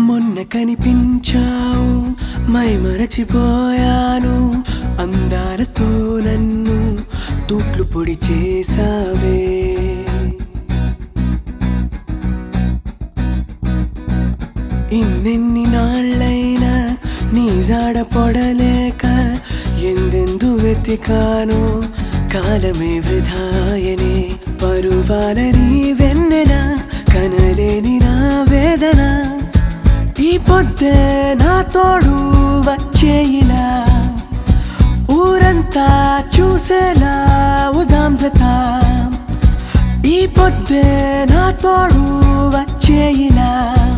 మొన్న కనిపించావు మై మరచిపోయాను అందాలతో నన్ను తూట్లు పొడి చేసావే ఇన్నెన్ని నాళ్ళైనా నీ జాడ పొడలేక ఎందెందు వెతికాను కాలమే వృధాయనే పరువాల నీ వెన్నెన కనలేని నా వేదన ఈ పొద్దే నా తోడు వచ్చేయిలా ఊరంతా చూసేలా ఉదాం జతాం ఈ పొద్దే నా తోడు వచ్చేయిలా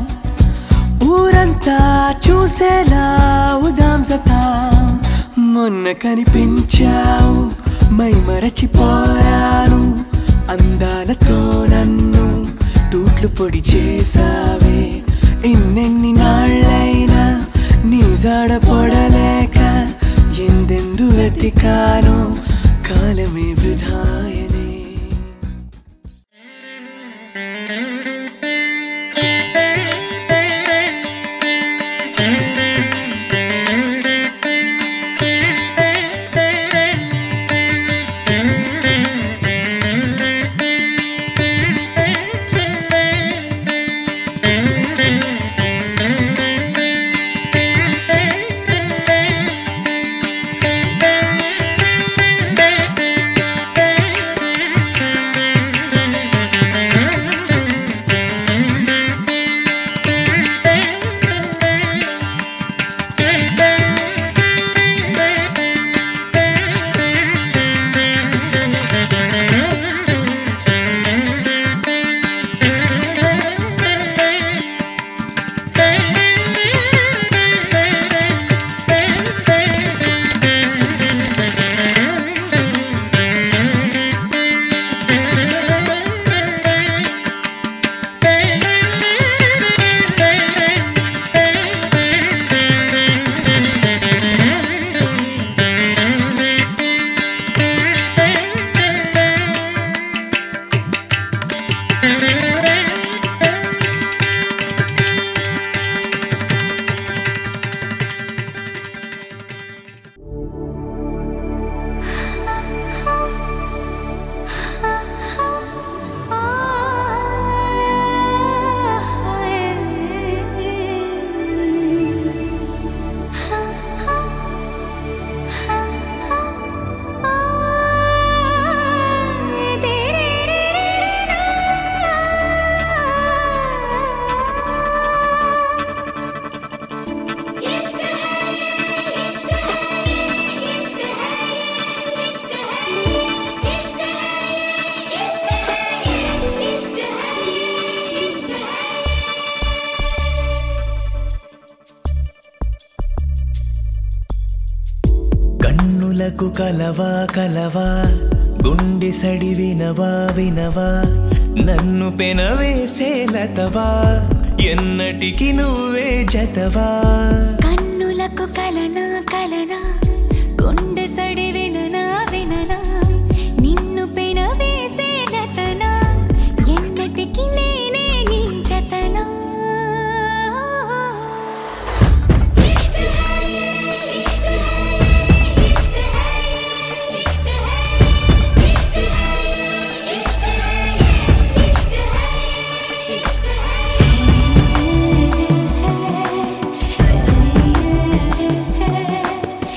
ఊరంతా చూసేలా ఉదాం జతాం మొన్న కనిపించావు మై మరచిపోయాను అందాలతో నన్ను తూట్లు పొడి చేసావే ఎన్నెన్ని నాళ్ళైనా నీ జాడ పొడలేక ఎందెందు వెతికాను కాలమే వృధాయనే इश्क है इश्क है इश्क है इश्क है इश्क है इश्क है इश्क है इश्क है కన్నులకు కలవా కలవా గుండె సడి వినవా వినవా నన్ను పెనవేసే లతవా ఎన్నటికి నువ్వే జతవా కన్నులకు కలనా కలనా గుండె సడి విననా విననా నిన్ను పెన వేసే లతనా ఎన్నటికి నేనే నీ జతనా ఇష్క్ హై ఇష్క్ హై ఇష్క్ హై ఇష్క్ హై ఇష్క్ హై ఇష్క్ హై ఇష్క్ హై ఇష్క్ హై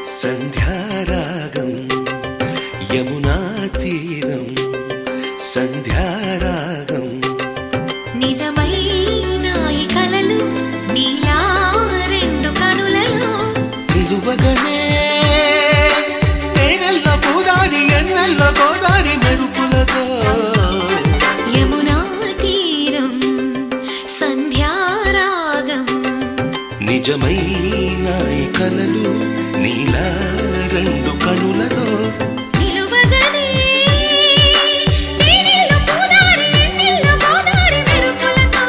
సంధ్యారాగం యమునా తీరం సంధ్యారాగం నిజమైన ఈ కలలు నీలా రెండు కనులలో నిలువగనే తేనెల్లో గోదారి ఎన్నెల్లో గోదారి మెరుపులతో యమునా తీరం సంధ్యారాగం నిజమైన ఈ కలలు నీలా రెండు కనులలో నిలువగనే తేనెల్లో పూదారి ఎన్నెల్లో గోదారి మెరుపులతో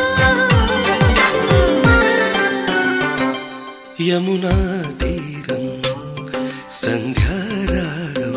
యమునా తీరం సంధ్యారాగం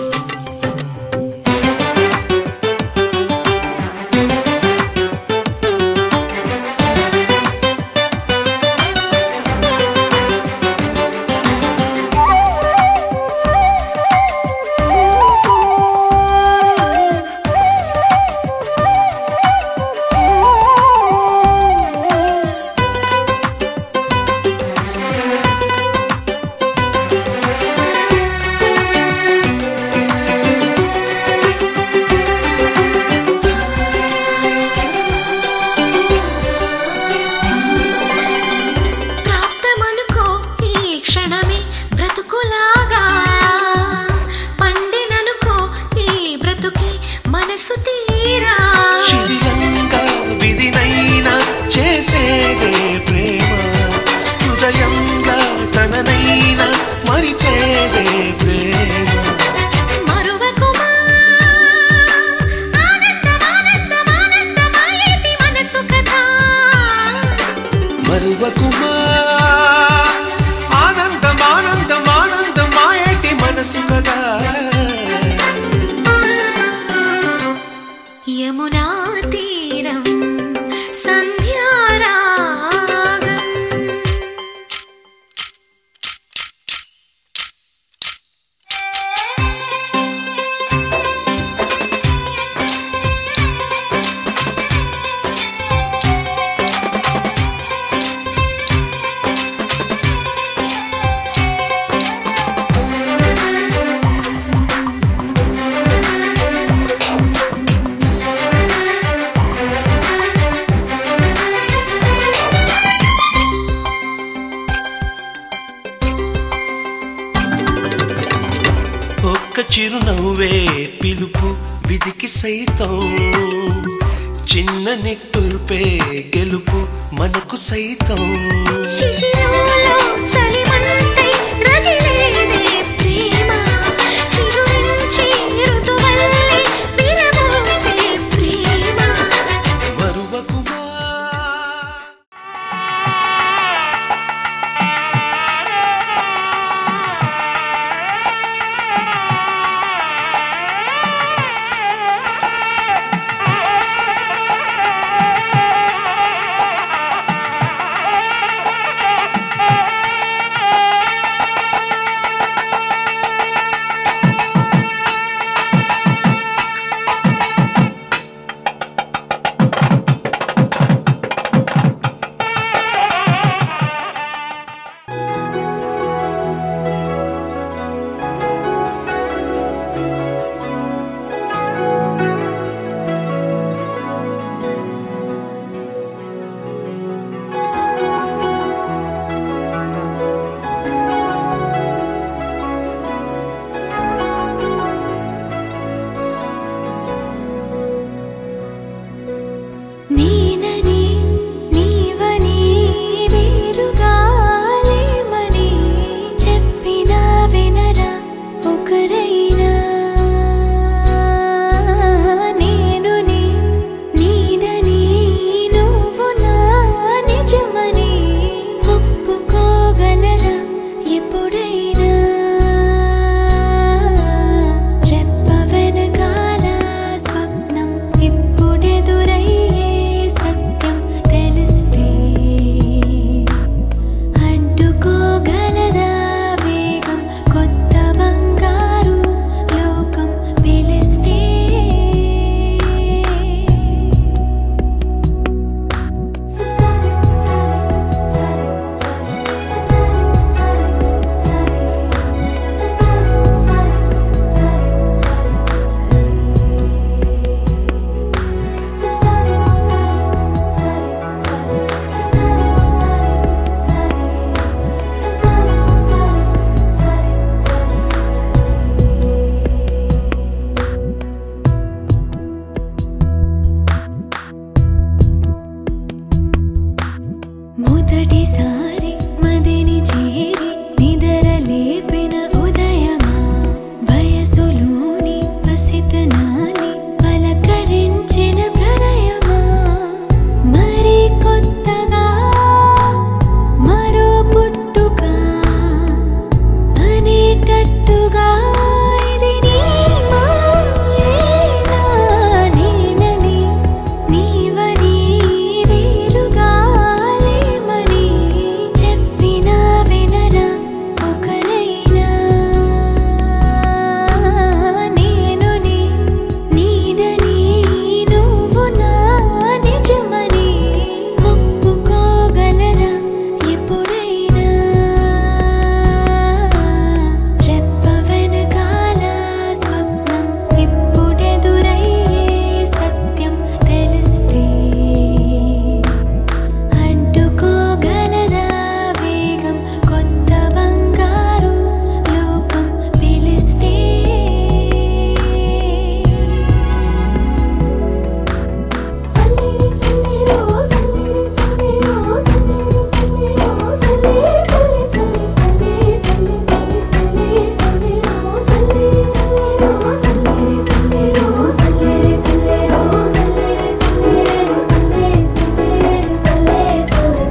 ప్రాప్తమనుకో ఈ క్షణమే బ్రతుకులాగా పండిననుకో ఈ బ్రతుకే మనసు తీరా శిథిలంగా విధినైనా చేసేదే ప్రేమ హృదయంగా తననైనా మరిచేదే ప్రేమ మరువకుమా ఆనందమానందమానందమాయేటి మనసు కథ మరువకుమా ఆనందం ఆనందం ఆనందం మాయేటి మనసు కదా యమునా తీరం సంధ్యారాగం ఒక్క చిరునవ్వే పిలుపు విధికి సైతం చిన్న నిట్టూర్పే గెలుపు మనకు సైతం శిశిరంలో చలిమంటై రగిలేదే ప్రేమ చిగురించి ఋతువల్లే విరబోసే ప్రేమ మరువకుమా ఆ వేరుగా ఇది నీ మాయేనా నేనని నీవని వేరుగా లేమని చెప్పినా వినరా ఒకరైనా నేను నీ నీడని నువ్వు నా నిజమని ఒప్పుకోగలరా ఎప్పుడైనా రెప్ప వెనకాల స్వప్నం ఇప్పుడెదురయ్యే సత్యం తెలిస్తే అడ్డుకోగలదా వేగం కొత్త బంగారు లోకం పిలిస్తే సల్లేరి సల్లేరో సల్లేరి సల్లేరో సల్లేరి సల్లేరో సల్లేరి సల్లేరి సల్లేరి సల్లేరి సల్లేరి సల్లేరో సల్లేరి సల్లేరో సల్లేరి సల్లేరో సల్లేరి సల్లేరో సల్లేరి సల్లేరో సల్లేరి సల్లేరో సల్లేరి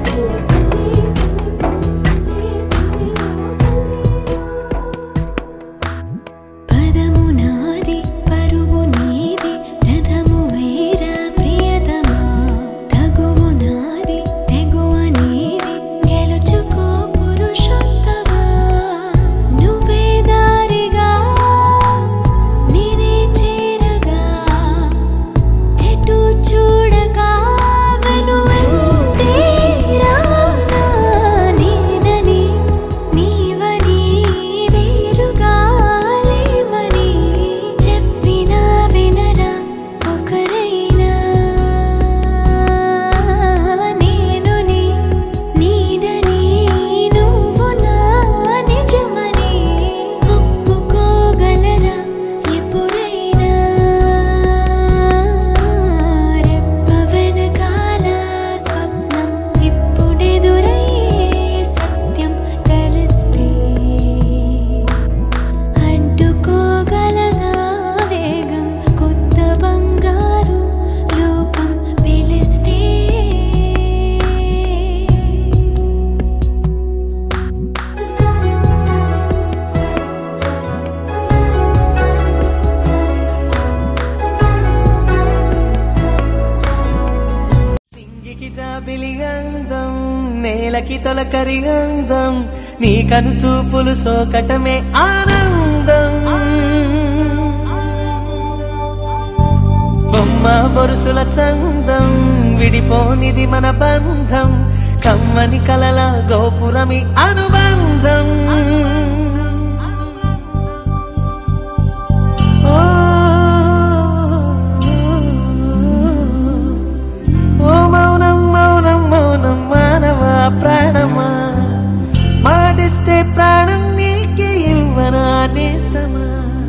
పదము నాది పరువు నీది రథము వేరా ప్రియతమా తగువు నాది తెగువ నీది గెలుచుకో పురుషోత్తమా నువ్వే దారిగా నేనే చేరగా ఎటు చూడగా వెనువెంటే రానా నీదని నీవని వేరుగా లేమని చెప్పినా వినరా ఒకరైనా నేను నీ నీడని నువ్వు నా నిజమని ఒప్పుకోగలరా ఎప్పుడైనా రెప్ప వెనకాల స్వప్నం ఇప్పుడెదురయ్యే సత్యం తెలిస్తే అడ్డుకోగలదా వేగం కొత్త బంగారు లోకం పిలిస్తే సింగికి జాబిలి అందం నేలకి తొలకరి అందం నీ కను చూపులు సోకటమే ఆనందం బొమ్మ బొరుసుల చందం విడిపోనిది మన బంధం కమ్మని కలల గోపురమి అనుబంధం ఓ మౌనం మౌనం మౌనం మానవ ప్రాణమా మాటిస్తే ప్రాణం నీకే ఇవ్వనా నేస్తమా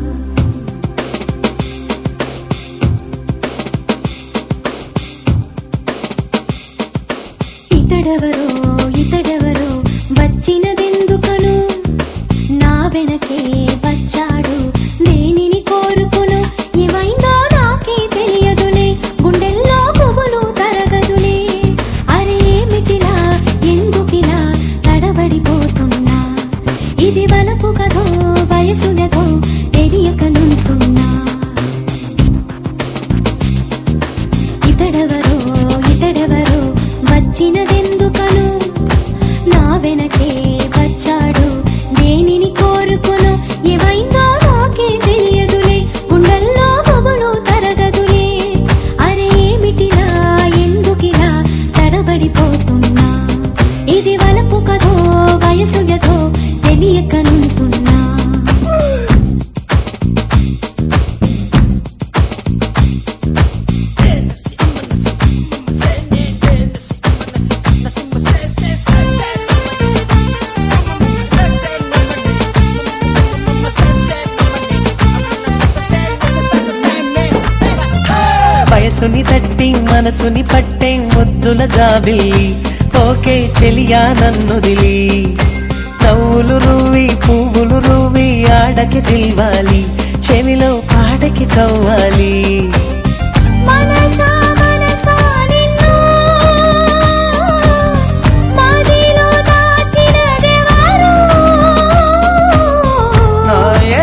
ఇతడెవరో ఇతడెవరో వచ్చినదెందుకను నా వెనకే వచ్చాడు దేనిని కోరుకును ఏమైందో నాకే తెలియదులే గుండెల్లో పువ్వులు తరగదులే అరే ఏమిటిలా ఎందుకిలా తడబడిపోతున్నా ఇది వలపు కథో వయసునదో తెలియక నుంచున్నా ఇతడెవరో ఇతడెవరో వచ్చినదెందుకను నా వెనకే వచ్చాడు దేనిని కోరుకును ఏమైందో నాకే తెలియదులే గుండెల్లో కబులు తరగదులే అరే ఏమిటిలా ఎందుకిలా తడబడిపోతున్నా ఇది వలపు కథో వయసు వ్యధో తెలియక నుంచున్నా వయసుని తట్టి మనసుని పట్టే ముద్దుల జాబిల్లి ఓకే చెలియా నన్నుదిలి నవ్వులు రువ్వి పువ్వులు రువ్వి ఆడకి దిల్వాలి చెవిలో పాడకి కవ్వాలి మనసా మనసా నిన్ను మదిలో దాచినదెవరు నా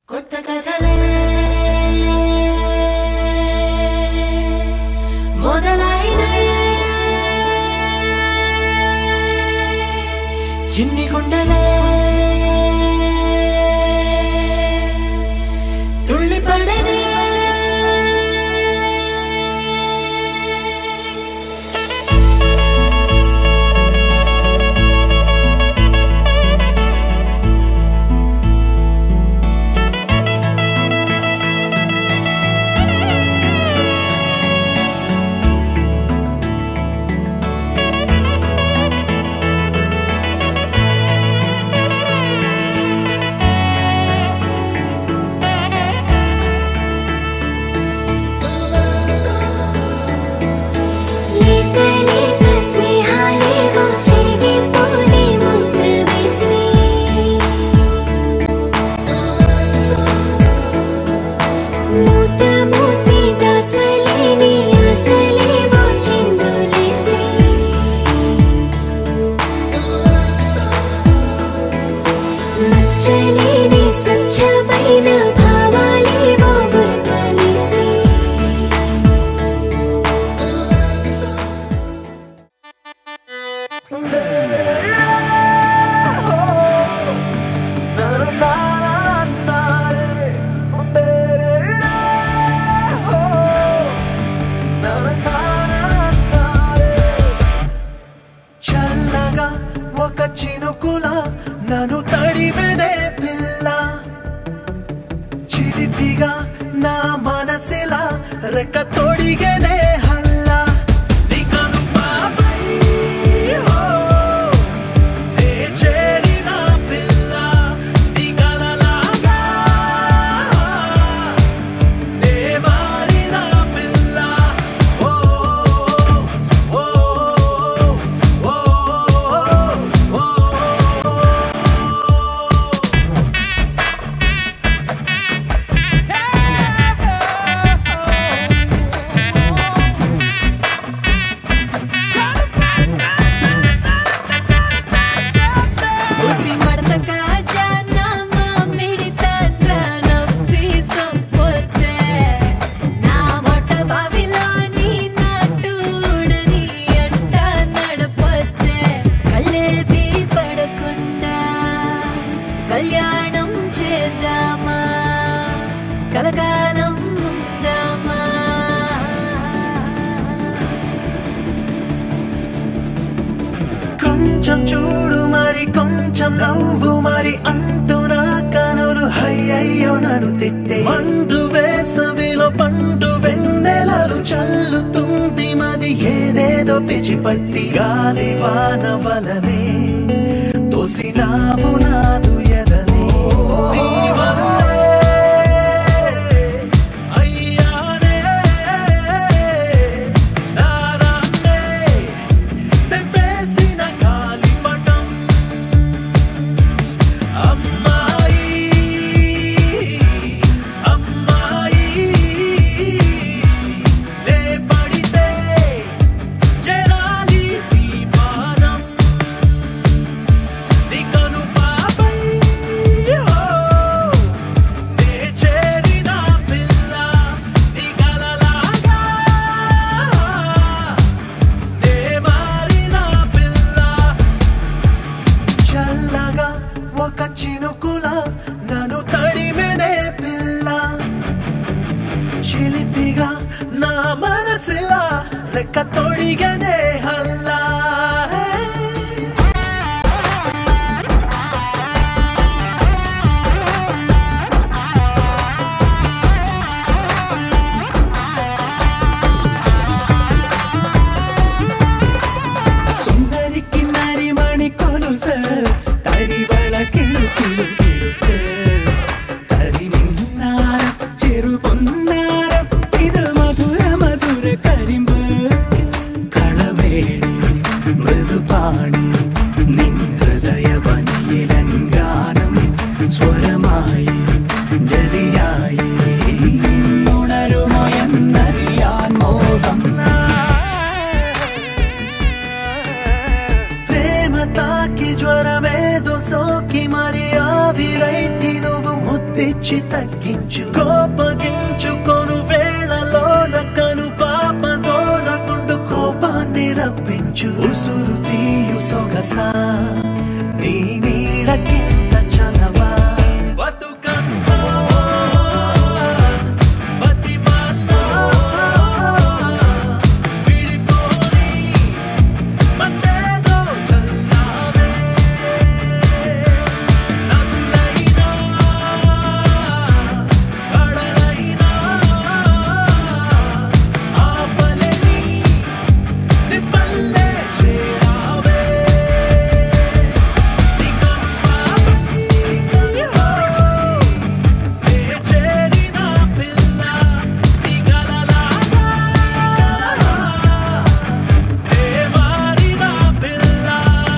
కొత్త కథలే మొదలైనయే చిన్ని గుండెలే తుళ్ళిపడనే లేత లేత స్నేహాలేవో చెరిగిపోని ముందు వేసి మూత మూసి దాచలేని ఆశలేవో చిందులేసి మచ్చలేని స్వచ్ఛమైన భావాలేవో గురకలేసి చల్లగా ఒక చినుకుల నన్ను తడిమెడే పిల్ల చిలిపిగా నా మనసిలా రెక్క తొడిగెనే హల్లా నీకను బాబై హో నే చేరిన పిల్ల నీ కలలాగా నే మారిన పిల్ల ఓ ఓ ఓ ఓ ఓ ఉసి మడతక జాన మామిడి తండ్ర నవ్వి సంపొతే నా మొట్ట బావిలోని నాటుడని అంట నడపొతే కళ్ళేవి పడకుండా కళ్యాణం చేద్దామా కలకాలం ఉందామా కొంచెం చూడు మరి కొంచెం నవ్వు మరి అంటూ నా కనులు అయ్యయ్యో నన్ను తిట్టే మండు వేసవిలో పండు వెన్నెలలు చల్లుతుంది మది ఏదేదో పిచిపట్టి గాలి వాన వలనే తోసినావు నాదు ఎదనే నీ వల్లే అయ్యానే నారానే తెంపేసిన గాలిపటం అమ్మాయి అమ్మాయి నే పడితే జరాలి నీ పాదం నీ కను పాపై హో నే చేరిన పిల్ల నీ కలలాగా నే మారిన పిల్ల చల్లగా ఒక చినుకుల నన్ను తడిమెనే పిల్ల చిలిపిగా నా మనసిలా రెక్క తొడిగనే హల్లా సుందరికి నరిమణి కొలుస తరివళ కిలు కిలు కిలుకు తరి మిన్నార చెరు పొన్నార ఇది మధుర మధుర കരിമ്പ് കളവേളി മൃദുപാണി നിൻ ഹൃദയവനിയിലങ്കാനം സ്വരമായി ജലിയായി ഉണരുമോ എന്നറിയാൻ മോഹം ప్రేమ తాకి జ్వరమేదో సోకి మరి ఆవిరైతి నువ్వు ముద్దు ముద్దిచ్చి తగ్గించు కోపగించుకొను వేళలోన కను పాప దూరకుండు కోపాన్ని రప్పించు ఉసురు తీయు సొగసా నీ నీడకింత చలవా బతుకమ్మా బతిమాలా విడిపోని మత్తేదో చల్లావే నదులైనా కడలైనా ఆపలేని నిప్పల్లే చేరావే నీ కనుపాపై ఏ చేరిన పిల్ల నీ గలలాగా ఏ మారిన పిల్ల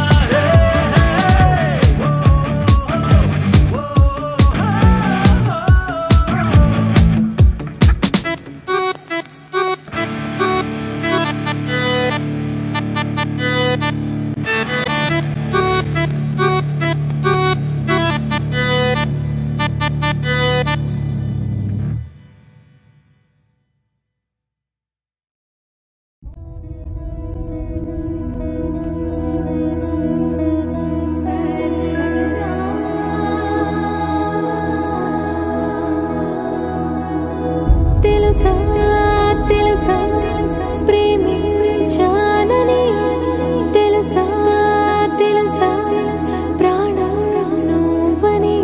తెలుసా తెలుసా ప్రేమించానని తెలుసా తెలుసా ప్రాణం నువ్వని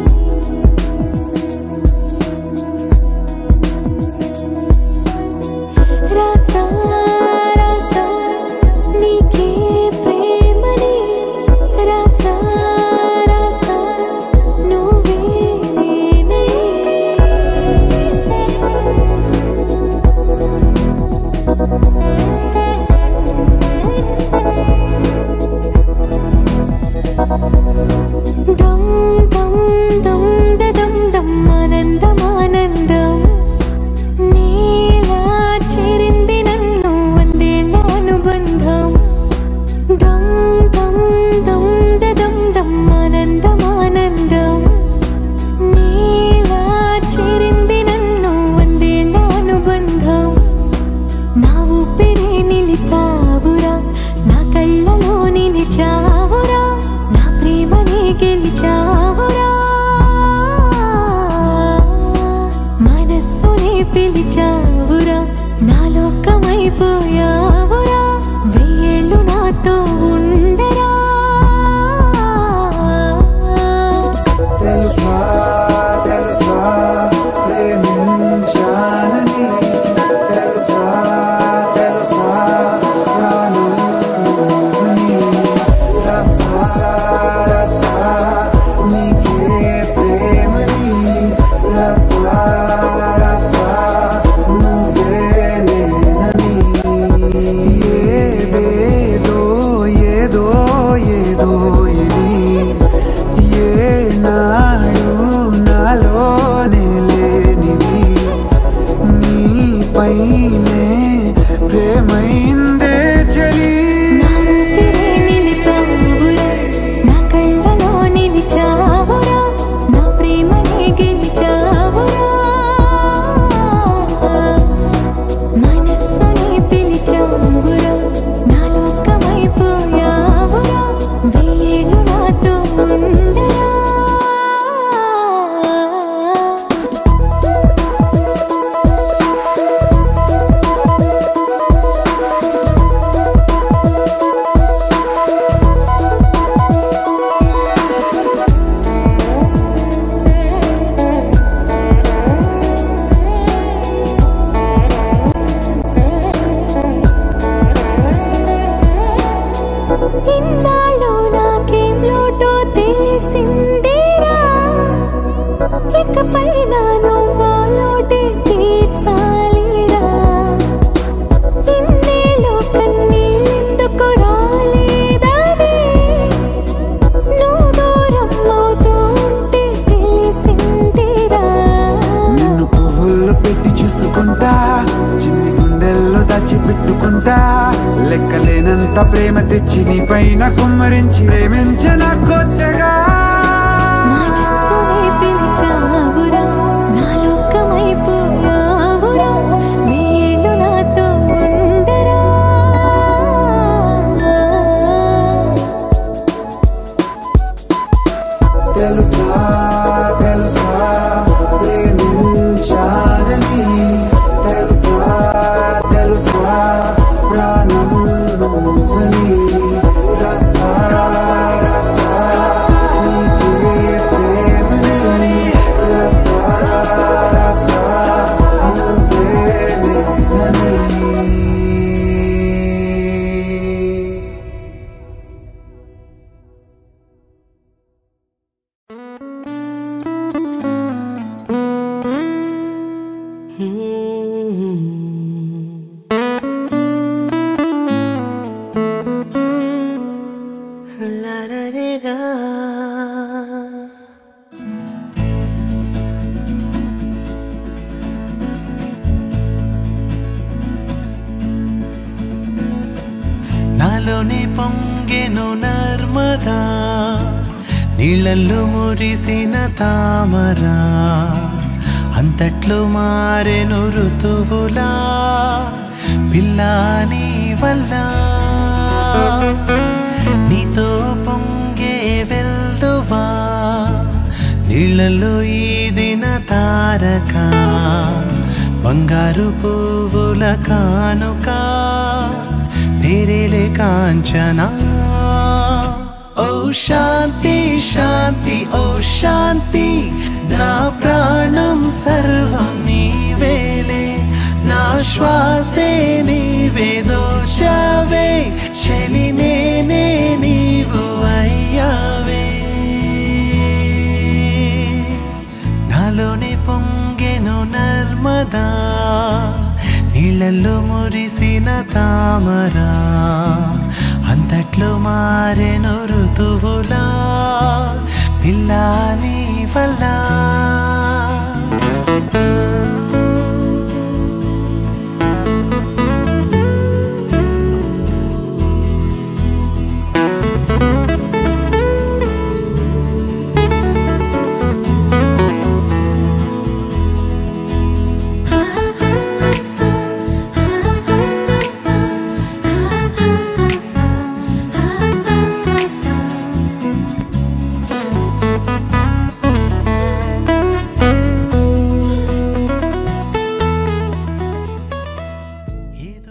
రాసా రాసా నీకే ప్రేమని రాసా రాసా నువ్వే నేనై దం దం దం దదం దం ఆనందం ఆనందం నీలా చేరింది నన్ను వందేళ్ళ అనుబంధం దం దం దం దదం దం ఆనందం ఆనందం నీలా చేరింది నన్ను వందేళ్ళ అనుబంధం నా ఊపిరే నిలిపావురా నా కళ్ళలో నిలిచావురా నా ప్రేమనే గెలిచావురా మనస్సునే పిలిచావురా నా లోకమైపోయావురా వెయ్యేళ్ళు నాతో ఉండరా తెలుసా తెలుసా ప్రేమించానని తెలుసా తెలుసా ప్రాణం నువ్వని రసా రసా నీకే ప్రేమని రసా రసా నువ్వే నేనని ఏదేదో ఏదో ఏదో ఇది ఏనాడు నాలోనే లేనిది నీపైనే ప్రేమైందే చలి నా ఊపిరే నిలిపావురా నా కళ్ళలో నిలిచావురా నా ప్రేమనే గెలిచావురా మనస్సునే పిలిచావురా నా లోకమైపోయావురా వెయ్యేళ్ళు నాతో ఉండరా ఇన్నాళ్ళు నాకేం లోటో తెలిసిందేరా ఇకపై నా నువ్వా లోటే తీర్చాలిరా ఇన్నేళ్ళు కన్నీళ్ళెందుకు రాలేదని నువ్వు దూరం అవుతూ ఉంటే తెలిసిందిరా నిన్ను పువ్వుల్లో పెట్టి చూసుకుంటా చిన్ని గుండెల్లో దాచి పెట్టుకుంటా లెక్కలేనంత ప్రేమ తెచ్చి నీ పైన కుమ్మరించి ప్రేమించన కొత్తగా మనస్సునే పిలిచావు నాలోనే పొంగెను నర్మదా నీళ్ళల్లో మురిసిన తామరా అంతట్లో మారెను ఋతువులా పిల్లాని వల్ల నీతో పొంగే వెల్దువా నీళ్ళలో ఈదిన తారక బంగారు పువ్వుల కానుక పేరేలే కాంచనా ఓ శాంతి శాంతి ఓ శాంతి నా ప్రాణం సర్వం నీవేలే నా శ్వాసే నీవే దోచావే చలి నేనే నీవు అయ్యావే నాలోనే పొంగెను నర్మదా నీళ్ళల్లో మురిసిన తామరా అంతట్లో మారెను ఋతువులా పిల్లాని వల్ల ఏదో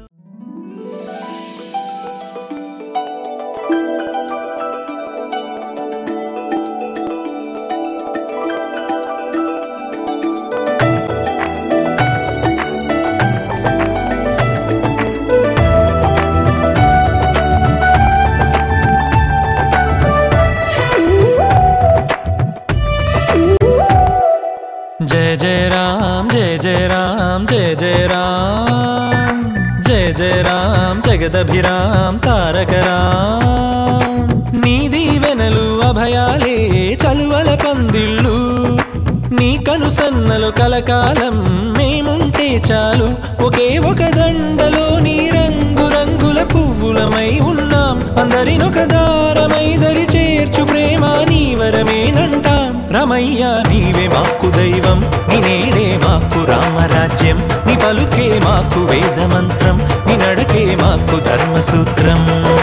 जय जय राम जय जय राम जय जय राम जय जय राम జగదభిరామ్ తారక రామ్ నీ దీవెనలు అభయాలే చలువల పందిళ్ళు నీ కనుసన్నలు కలకాలం మేముంటే చాలు ఒకే ఒక దండలో నీ రంగు రంగుల పువ్వులమై ఉన్నాం అందరినొక దారమై దరి చేర్చు ప్రేమ నీ వరమేనంటాం రమయ్య నీవే మాకు దైవం నీ నేడే మాకు రామరాజ్యం నీ పలుకే మాకు వేద మంత్రం నీ నడకే మాకు ధర్మసూత్రం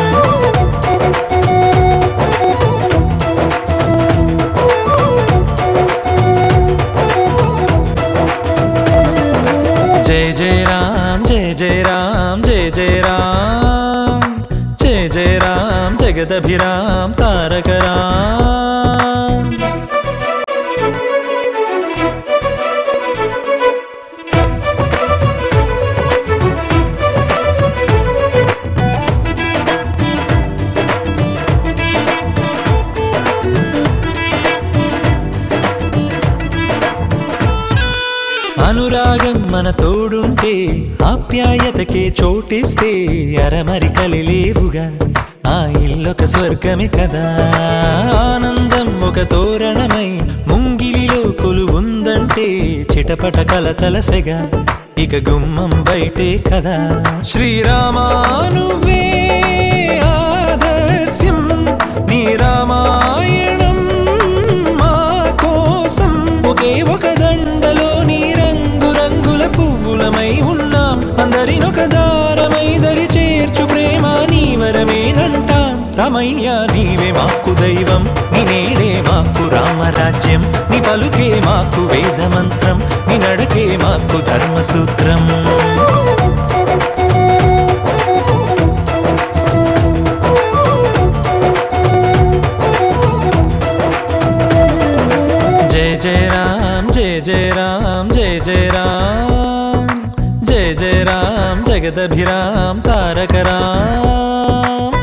जय जय राम जय जय राम जय जय राम जय जय राम जगदभिराम तारक राम అనురాగం మన తోడుంటే ఆప్యాయతకే చోటిస్తే అరమరికలి లేవుగా ఆ ఇల్లొక స్వర్గమే కదా ఆనందం ఒక తోరణమై ముంగిలిలో కొలువుందంటే చిటపట కలతలసెగా ఇక గుమ్మం బయటే కదా శ్రీరామా నువ్వే ఆదర్శం నీ రామాయణం మా కోసం ఒకే ఒక దండలో నీ రంగు రంగుల పువ్వులమై ఉన్నాం అందరినొక దారమై దరి చేర్చు ప్రేమ నీ వరమేనంటాం రమయ్య నీవే మాకు దైవం నీ నేడే మాకు రామరాజ్యం నీ పలుకే మాకు వేద మంత్రం నీ నడకే మాకు ధర్మసూత్రం जय जय राम जय जय राम जय जय राम जय जय राम जगदभिराम तारक राम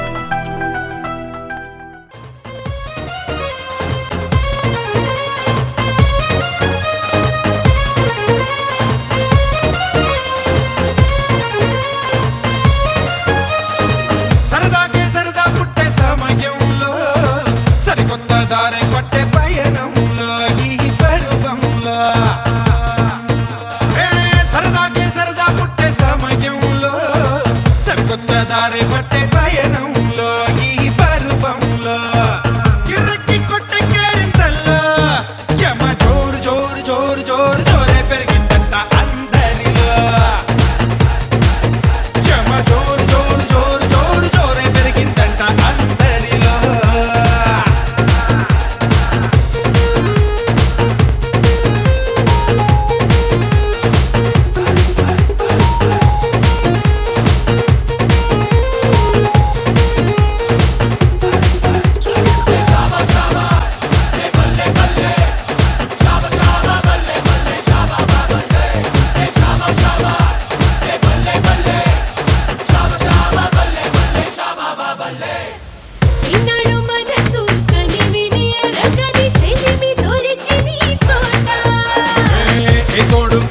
సరదాకే సరదా పుట్టే సమయంలో సరికొత్త దారి పట్టే పయనంలో ఈ పరువంలో ఏ, సరదాకే సరదా పుట్టే సమయంలో సరికొత్త దారి పట్టే జోరు జోరే పెరిగిందంట అందరిలో చెమ జోరు జోరు జోరు జోరు జోరే పెరిగిందంట అందరిలో ఈనాడు మనసు కనివిని ఎరగని తెలివి దొరికి నీ తోట ఏ తోడు